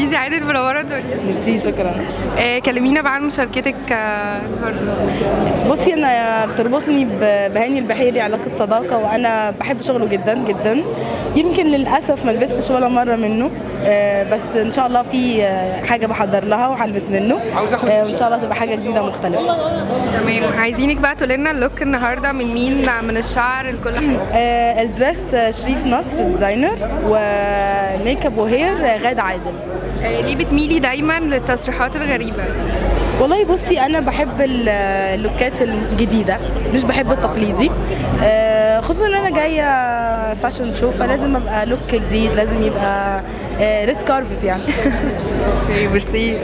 عايزة عادل منورة الدنيا ميرسي شكرا آه كلمينا بقى عن مشاركتك آه، النهارده بصي انا بتربطني ب- بهاني البحيري علاقه صداقه وانا بحب شغله جدا جدا يمكن للاسف ما لبستش ولا مره منه آه، بس ان شاء الله في آه، حاجه بحضر لها وهلبس منه آه، وان شاء الله تبقى حاجه جديده مختلفه تمام عايزينك بقى تقولي لنا اللوك النهارده من مين من الشعر لكل حاجة آه، الدريس آه، شريف نصر ديزاينر وميك اب وهير آه، غادة عادل آه ليه بتميلي دايما للتصريحات الغريبة والله بصي انا بحب ال- اللوكات الجديده مش بحب التقليدي آه، خصوصا ان انا جايه فاشن شو فلازم ابقى لوك جديد لازم يبقى ريد كاربت يعني اوكي ميرسي